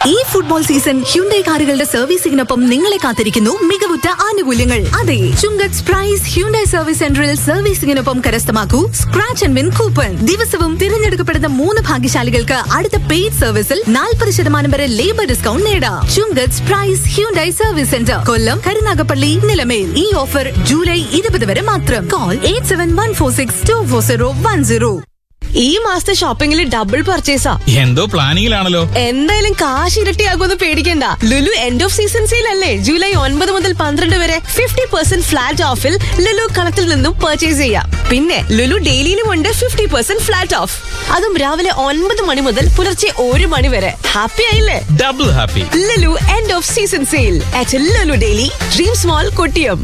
ഈ football season Hyundai കാറുകളുടെ സർവീസിംഗിനൊപ്പം നിങ്ങളെ കാത്തിരിക്കുന്നു മികവുറ്റ ആനുകൂല്യങ്ങൾ അതെ ചുങ്കത്ത് പ്രൈസ് ഹ്യുണ്ടൈ സർവീസ് സെന്ററിൽ സർവീസിംഗിനൊപ്പം കരസ്ഥമാക്കൂ സ്ക്രാച്ച് ആൻഡ് വിൻ കൂപ്പൺ ദിവസവും തിരഞ്ഞെടുക്കപ്പെടുന്ന മൂന്ന് ഭാഗ്യശാലികൾക്ക് അടുത്ത പെയ്ഡ് സർവീസിൽ നാൽപ്പത് ശതമാനം വരെ ലേബർ ഡിസ്കൗണ്ട് നേടാം Chungath Price Hyundai service centre Kollam Karunagappally Nilamel ഈ ഓഫർ ജൂലൈ ഇരുപത് വരെ മാത്രം call eight seven one four six two four zero one zero ഈ മാസത്തെ ഷോപ്പിംഗിൽ ഡബിൾ പർച്ചേസാ എന്തോ പ്ലാനിങ്ങിലാണല്ലോ എന്തായാലും കാശ് ഇരട്ടിയാകുമെന്ന് പേടിക്കണ്ട Lulu end of season sale അല്ലേ ജൂലൈ ഒൻപത് മുതൽ പന്ത്രണ്ട് വരെ ഫിഫ്റ്റി പെർസെന്റ് ഫ്ലാറ്റ് ഓഫിൽ ലുലു കളത്തിൽ നിന്നും പർച്ചേസ് ചെയ്യാം പിന്നെ ലുലു ഡെയിലിയിലും ഉണ്ട് ഫിഫ്റ്റി പെർസെന്റ് ഫ്ലാറ്റ് ഓഫ് അതും രാവിലെ ഒൻപത് മണി മുതൽ പുലർച്ചെ ഒരു മണി വരെ ഹാപ്പി ആയില്ലേ double happy Lulu end of season sale at Lulu daily dream small Kottiyam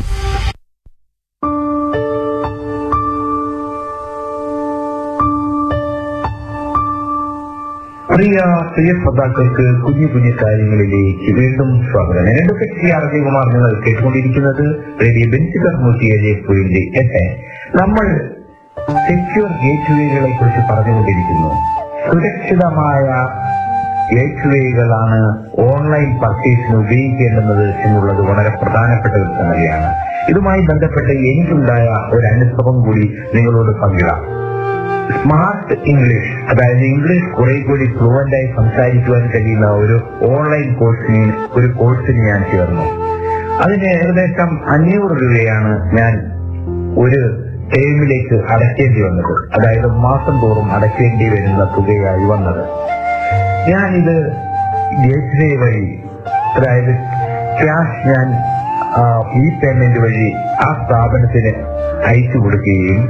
പ്രിയ പ്രിയ ശ്രോതാക്കൾക്ക് കുഞ്ഞു കുഞ്ഞു കാര്യങ്ങളിലേക്ക് വീണ്ടും സ്വാഗതം എന്റെ ശക്തി ആർജകുമാർ നിങ്ങൾ കേട്ടുകൊണ്ടിരിക്കുന്നത് റേഡിയോ ബെഞ്ചിക്കർ നൂറ്റിയേഴ് പോയിന്റ് എട്ട് നമ്മൾ സെക്യൂർ ഗേറ്റ്വേകളെ കുറിച്ച് പറഞ്ഞുകൊണ്ടിരിക്കുന്നു സുരക്ഷിതമായ ഗേറ്റ്വേകളാണ് ഓൺലൈൻ പർച്ചേസിന് ഉപയോഗിക്കേണ്ടുന്നത് എന്നുള്ളത് വളരെ പ്രധാനപ്പെട്ട ഒരു സംഗതിയാണ് ഇതുമായി ബന്ധപ്പെട്ട് എനിക്കുണ്ടായ ഒരു അനുഭവം കൂടി നിങ്ങളോട് പങ്കിടാം സ്മാർട്ട് ഇംഗ്ലീഷ് അതായത് ഇംഗ്ലീഷ് കുറെ കൂടി ഫ്ലുവന്റ് ആയി സംസാരിക്കുവാൻ കഴിയുന്ന ഒരു ഓൺലൈൻ കോഴ്സിന് ഒരു കോഴ്സിന് ഞാൻ ചേർന്നു അതിന് ഏകദേശം അഞ്ഞൂറ് രൂപയാണ് ഞാൻ ഒരു ടേമിലേക്ക് അടയ്ക്കേണ്ടി വന്നത് അതായത് മാസം തോറും അടയ്ക്കേണ്ടി വരുന്ന തുകയായി വന്നത് ഞാനിത് ഗേറ്റ്വേ വഴി അതായത് ക്യാഷ് ഞാൻ ഇ പേയ്മെന്റ് വഴി ആ സ്ഥാപനത്തിന് അയച്ചു കൊടുക്കുകയും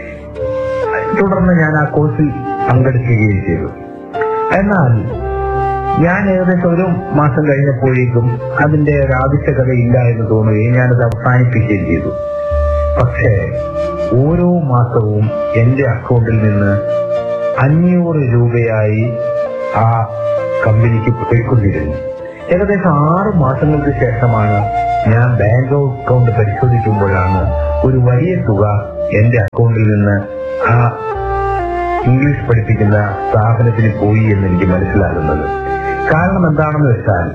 തുടർന്ന് ഞാൻ ആ കോഴ്സിൽ പങ്കെടുക്കുകയും ചെയ്തു എന്നാൽ ഞാൻ ഏകദേശം ഒരു മാസം കഴിഞ്ഞപ്പോഴേക്കും അതിന്റെ ഒരു ആവശ്യകത ഇല്ല എന്ന് തോന്നുകയും ഞാനത് അവസാനിപ്പിക്കുകയും ചെയ്തു പക്ഷേ ഓരോ മാസവും എന്റെ അക്കൗണ്ടിൽ നിന്ന് അഞ്ഞൂറ് രൂപയായി ആ കമ്പനിക്ക് പോയിക്കൊണ്ടിരുന്നു ഏകദേശം ആറ് മാസങ്ങൾക്ക് ശേഷമാണ് ഞാൻ ബാങ്ക് അക്കൗണ്ട് പരിശോധിക്കുമ്പോഴാണ് ഒരു വലിയ തുക എന്റെ അക്കൗണ്ടിൽ നിന്ന് ആ ഇംഗ്ലീഷ് പഠിപ്പിക്കുന്ന സ്ഥാപനത്തിന് പോയി എന്ന് എനിക്ക് മനസ്സിലാകുന്നത് കാരണം എന്താണെന്ന് വെച്ചാൽ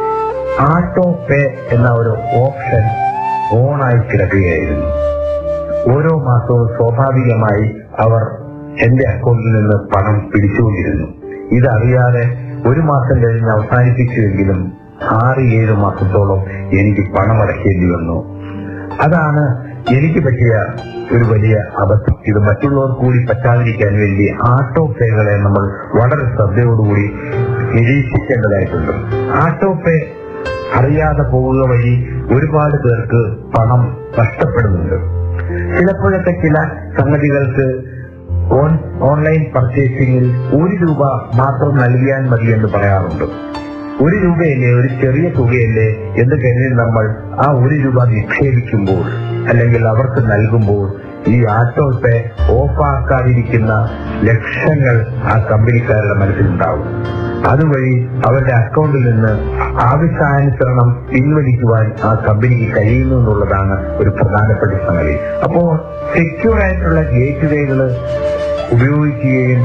ആട്ടോ പേ എന്ന ഒരു ഓപ്ഷൻ ഓണായി കിടക്കുകയായിരുന്നു ഓരോ മാസവും സ്വാഭാവികമായി അവർ എന്റെ അക്കൗണ്ടിൽ നിന്ന് പണം പിടിച്ചുകൊണ്ടിരുന്നു ഇതറിയാതെ ഒരു മാസം കഴിഞ്ഞ് അവസാനിപ്പിച്ചുവെങ്കിലും ആറ് ഏഴ് മാസത്തോളം എനിക്ക് പണം അടയ്ക്കേണ്ടി വന്നു അതാണ് എനിക്ക് പറ്റിയ ഒരു വലിയ അബദ്ധം ഇത് മറ്റുള്ളവർക്ക് കൂടി പറ്റാതിരിക്കാൻ വേണ്ടി ആട്ടോ പേകളെ നമ്മൾ വളരെ ശ്രദ്ധയോടുകൂടി നിരീക്ഷിക്കേണ്ടതായിട്ടുണ്ട് ആട്ടോ പേ അറിയാതെ പോവുക വഴി ഒരുപാട് പേർക്ക് പണം നഷ്ടപ്പെടുന്നുണ്ട് ചിലപ്പോഴൊക്കെ ചില സംഗതികൾക്ക് ഓൺ ഓൺലൈൻ പർച്ചേസിംഗിൽ ഒരു രൂപ മാത്രം നൽകിയാൽ മതി എന്ന് പറയാറുണ്ട് ഒരു രൂപയല്ലേ ഒരു ചെറിയ തുകയല്ലേ എന്ന് കരുതി നമ്മൾ ആ ഒരു രൂപ നിക്ഷേപിക്കുമ്പോൾ അല്ലെങ്കിൽ അവർക്ക് നൽകുമ്പോൾ ഈ ആട്ടോ പേ ഓഫാക്കാതിരിക്കുന്ന ലക്ഷങ്ങൾ ആ കമ്പനിക്കാരുടെ മനസ്സിലുണ്ടാവും അതുവഴി അവരുടെ അക്കൗണ്ടിൽ നിന്ന് ആവശ്യാനുസരണം പിൻവലിക്കുവാൻ ആ കമ്പനിക്ക് കഴിയുന്നു എന്നുള്ളതാണ് ഒരു പ്രധാനപ്പെട്ട സംഗതി അപ്പോ സെക്യൂർ ആയിട്ടുള്ള ഗേറ്റ് വേകള് ഉപയോഗിക്കുകയും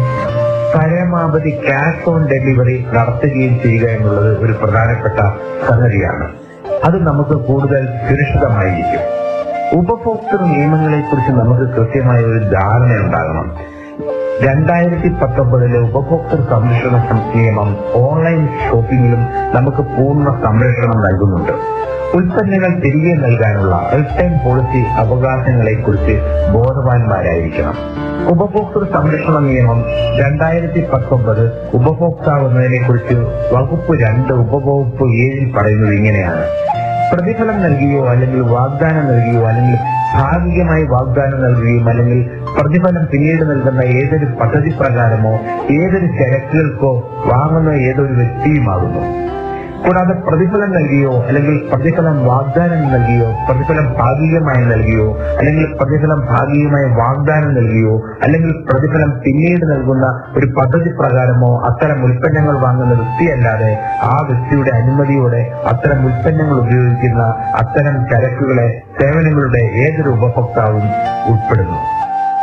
പരമാവധി ക്യാഷ് ഓൺ ഡെലിവറി നടത്തുകയും ചെയ്യുക എന്നുള്ളത് ഒരു പ്രധാനപ്പെട്ട സംഗതിയാണ് അത് നമുക്ക് കൂടുതൽ സുരക്ഷിതമായിരിക്കും ഉപഭോക്തൃ നിയമങ്ങളെ കുറിച്ച് നമുക്ക് കൃത്യമായ ഒരു ധാരണ ഉണ്ടാകണം രണ്ടായിരത്തി പത്തൊമ്പതിലെ ഉപഭോക്തൃ സംരക്ഷണ നിയമം ഓൺലൈൻ ഷോപ്പിംഗിലും നമുക്ക് പൂർണ്ണ സംരക്ഷണം നൽകുന്നുണ്ട് ഉൽപ്പന്നങ്ങൾ തിരികെ നൽകാനുള്ള റിട്ടേൺ പോളിസി അവകാശങ്ങളെ കുറിച്ച് ബോധവാന്മാരായിരിക്കണം ഉപഭോക്തൃ സംരക്ഷണ നിയമം രണ്ടായിരത്തി പത്തൊമ്പത് ഉപഭോക്താവ് എന്നതിനെ കുറിച്ച് വകുപ്പ് രണ്ട് ഉപവകുപ്പ് ഏഴിൽ പറയുന്നത് ഇങ്ങനെയാണ് പ്രതിഫലം നൽകുകയോ അല്ലെങ്കിൽ വാഗ്ദാനം നൽകുകയോ അല്ലെങ്കിൽ ഭാഗികമായി വാഗ്ദാനം നൽകുകയും അല്ലെങ്കിൽ പ്രതിഫലം പിന്നീട് നൽകുന്ന ഏതൊരു പദ്ധതി പ്രകാരമോ ഏതൊരു ചരക്കുകൾക്കോ വാങ്ങുന്ന ഏതൊരു വ്യക്തിയുമാകുന്നു കൂടാതെ പ്രതിഫലം നൽകിയോ അല്ലെങ്കിൽ പ്രതിഫലം വാഗ്ദാനം നൽകിയോ പ്രതിഫലം ഭാഗികമായി നൽകിയോ അല്ലെങ്കിൽ പ്രതിഫലം ഭാഗികമായി വാഗ്ദാനം നൽകിയോ അല്ലെങ്കിൽ പ്രതിഫലം പിന്നീട് നൽകുന്ന ഒരു പദ്ധതി പ്രകാരമോ അത്തരം ഉൽപ്പന്നങ്ങൾ വാങ്ങുന്ന വ്യക്തിയല്ലാതെ ആ വ്യക്തിയുടെ അനുമതിയോടെ അത്തരം ഉൽപ്പന്നങ്ങൾ ഉപയോഗിക്കുന്ന അത്തരം ചരക്കുകളെ സേവനങ്ങളുടെ ഏതൊരു ഉപഭോക്താവും ഉൾപ്പെടുന്നു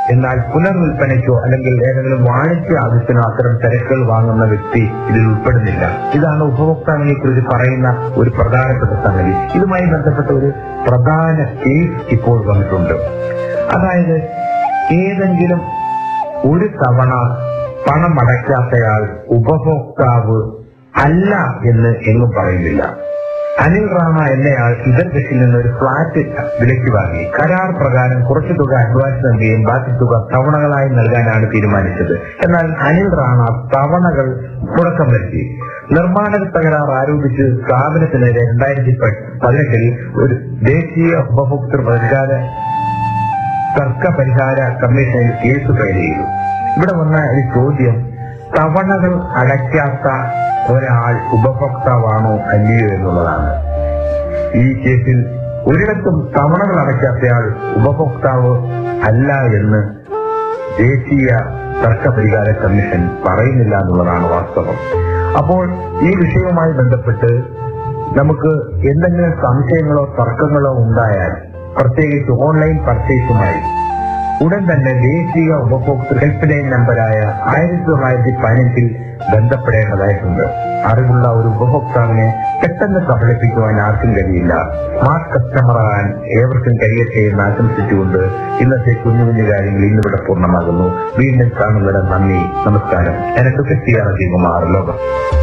എന്നാൽ പുനർവിൽപ്പനയ്ക്കോ അല്ലെങ്കിൽ ഏതെങ്കിലും വാണിജ്യ ആവശ്യത്തിനോ അത്തരം തിരക്കുകൾ വാങ്ങുന്ന വ്യക്തി ഇതിൽ ഉൾപ്പെടുന്നില്ല ഇതാണ് ഉപഭോക്താവിനെ കുറിച്ച് പറയുന്ന ഒരു പ്രധാനപ്പെട്ട സംഗതി ഇതുമായി ബന്ധപ്പെട്ട ഒരു പ്രധാന കേസ് ഇപ്പോൾ വന്നിട്ടുണ്ട് അതായത് ഏതെങ്കിലും ഒരു തവണ പണം അടയ്ക്കാത്തയാൾ ഉപഭോക്താവ് അല്ല എന്ന് എങ്ങും പറയുന്നില്ല അനിൽ റാണ എന്നയാൾ ഇതർകശിൽ നിന്ന് ഒരു ഫ്ളാറ്റ് വിലയ്ക്ക് വാങ്ങി കരാർ പ്രകാരം കുറച്ചു തുക അഡ്വാൻസ് നൽകുകയും ബാക്കി തുക തവണകളായി നൽകാനാണ് തീരുമാനിച്ചത് എന്നാൽ അനിൽ റാണ തവണകൾ മുടക്കം വരുത്തി നിർമ്മാണ തകരാർ ആരോപിച്ച് സ്ഥാപനത്തിനെതിരെ രണ്ടായിരത്തി പതിനെട്ടിൽ ഒരു ദേശീയ ഉപഭോക്തൃ പരിഹാര തർക്ക പരിഹാര കമ്മീഷനിൽ കേസ് ഫയൽ ചെയ്തു ഇവിടെ വന്ന ഒരു ചോദ്യം തവണകൾ അടയ്ക്കാത്ത ഒരാൾ ഉപഭോക്താവാണോ അല്ലയോ എന്നുള്ളതാണ് ഈ കേസിൽ ഒരിടത്തും തവണകൾ അടയ്ക്കാത്തയാൾ ഉപഭോക്താവ് അല്ല എന്ന് ദേശീയ തർക്ക പരിഹാര കമ്മീഷൻ പറയുന്നില്ല എന്നുള്ളതാണ് വാസ്തവം അപ്പോൾ ഈ വിഷയവുമായി ബന്ധപ്പെട്ട് നമുക്ക് എന്തെങ്കിലും സംശയങ്ങളോ തർക്കങ്ങളോ ഉണ്ടായാൽ പ്രത്യേകിച്ച് ഓൺലൈൻ പർച്ചേസുമായി ഉടൻ തന്നെ ദേശീയ ഉപഭോക്തൃ ഹെൽപ്പ് ലൈൻ നമ്പറായ ആയിരത്തി തൊള്ളായിരത്തി പതിനെട്ടിൽ ബന്ധപ്പെടേണ്ടതായിട്ടുണ്ട് അറിവുള്ള ഒരു ഉപഭോക്താവിനെ പെട്ടെന്ന് കബളിപ്പിക്കുവാൻ ആർക്കും കഴിയില്ല സ്മാർട്ട് കസ്റ്റമർ ആകാൻ ഏവർക്കും കഴിയട്ടെ എന്ന് ആശംസിച്ചുകൊണ്ട് ഇന്നത്തെ കുഞ്ഞു കുഞ്ഞു കാര്യങ്ങൾ ഇന്നിവിടെ പൂർണ്ണമാകുന്നു വീണ്ടും കാണുന്നവരെ നന്ദി നമസ്കാരം എനിക്ക് കൃഷിയാണ് അജീകുമാർ ലോകം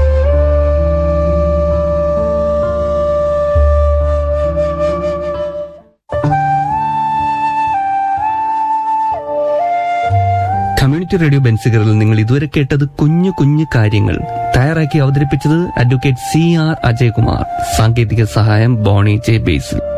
കമ്മ്യൂണിറ്റി റേഡിയോ ബെൻസിഗറിൽ നിങ്ങൾ ഇതുവരെ കേട്ടത് കുഞ്ഞു കുഞ്ഞു കാര്യങ്ങൾ തയ്യാറാക്കി അവതരിപ്പിച്ചത് അഡ്വക്കേറ്റ് സി ആർ അജയകുമാർ സാങ്കേതിക സഹായം ബോണി ജെ ബേസിൽ